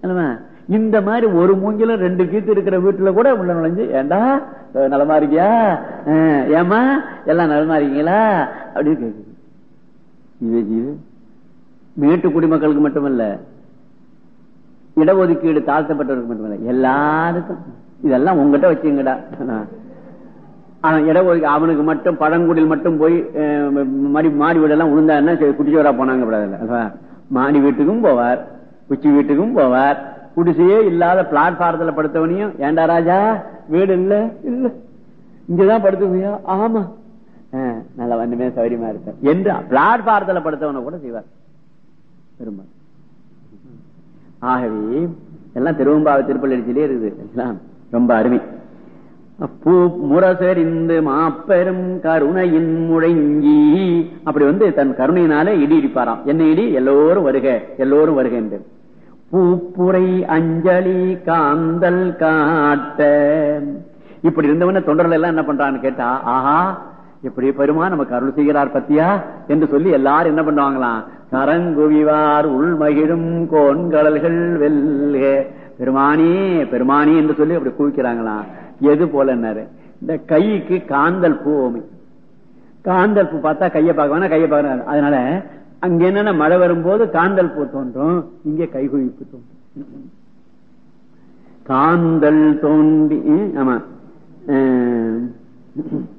அல்லவா? இந்த மாதிரி ஒரு மூங்கிலும் ரெண்டு கீத்து இருக்கிற வீட்டுல கூட உள்ள நுழைஞ்சு ஏண்டா அஹ் நலமா இருக்கியா அஹ் ஏம்மா எல்லாம் நலமா இருக்கீங்களா அப்படின்னு கேக்குது இது இது மேட்டு குடிமக்களுக்கு மட்டுமல்ல இடஒதுக்கீடு தாழ்த்தப்பட்டவருக்கு மட்டுமல்ல எல்லாருக்கும் இதெல்லாம் உங்ககிட்ட வச்சுங்கடா ஆனா இடஒதுக்கீடு அவனுக்கு மட்டும் பழங்குடியில் மட்டும் போய் அஹ், மாடி மாடி வீடெல்லாம் உளுந்தாருன்னா சரி, குட்டிச்சோரா போனாங்க கூடாதுல்ல. அல்லவா? மாடி வீட்டுக்கும் போவார் உச்சி வீட்டுக்கும் போவார் குடிசையே இல்லாத பிளாட்பாரத்துல படுத்தவனையும் ஏண்டா ராஜா வீடு இல்ல இல்ல இங்கதான் படுத்துவியா ஆமா அஹ், நல்லா வந்துமே சௌரியமா இருப்பேன் என்று பிளாட்பாரத்துல படுத்தவனை கூட செய்வார் பெரும்பாலும் ஆகவே எல்லாம் திருவம்பாவை திருப்பள்ளியிலே இருக்குது எல்லாம் ரொம்ப அருமை பூ முரசறிந்து மாப்பெரும் கருணையின் முழங்கி அப்படி வந்து தன் கருணையினால இடி இடிப்பாராம் என்ன இடி எல்லோரும் வருக எல்லோரும் வருக என்று பூப்புரை அஞ்சலி காந்தல் காட்ட இப்படி இருந்தவன தொண்டர்கள் எல்லாம் என்ன பண்றான்னு கேட்டா ஆஹா இப்படி பெருமா நமக்கு அருள் செய்கிறார் பத்தியா என்று சொல்லி எல்லாரும் என்ன பண்ணுவாங்களாம் கரங்குவிவார் உள்மகிழும் கோன்கடல்கள் வெல்க பெருமானி பெருமானி என்று சொல்லி அப்படி குவிக்கிறாங்களாம் எது போலன்னாரு இந்த கைக்கு காந்தல் பூ ஓமை காந்தல் பூ பார்த்தா கையை பார்க்க வேணா கையை பார்க்க அதனால அங்க என்னன்னா மழை வரும்போது காந்தல் பூ தோன்றும் இங்கே கைகுவிப்பு தோன்றும் காந்தல் தோண்டி ஆமா அஹ்